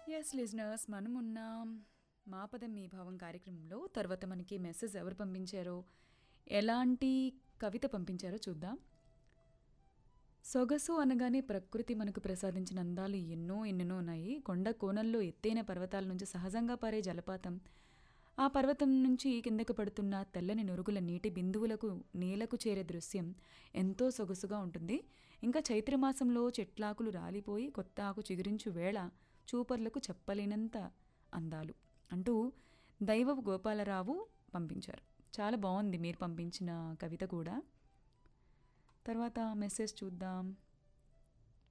yes listeners మనం ఉన్నాం మా పదం మీ భావం కార్యక్రమంలో తర్వాత మనకి మెసేజ్ ఎవరు పంపించారో ఎలాంటి కవిత పంపించారో చూద్దాం సొగసు అనగానే ప్రకృతి మనకు ప్రసాదించిన అందాలు ఎన్నో ఎన్నెన్నో ఉన్నాయి కొండ కోణంలో ఎత్తైన పర్వతాల నుంచి సహజంగా పారే జలపాతం ఆ పర్వతం నుంచి కిందకు పడుతున్న తెల్లని నురుగుల నీటి బిందువులకు నేలకు చేరే దృశ్యం ఎంతో సొగసుగా ఉంటుంది ఇంకా చైత్రమాసంలో చెట్లాకులు రాలిపోయి కొత్త ఆకు చిగురించు వేళ చూపర్లకు చెప్పలేనంత అందాలు అంటూ దైవపు గోపాలరావు పంపించారు చాలా బాగుంది మీరు పంపించిన కవిత కూడా తర్వాత మెసేజ్ చూద్దాం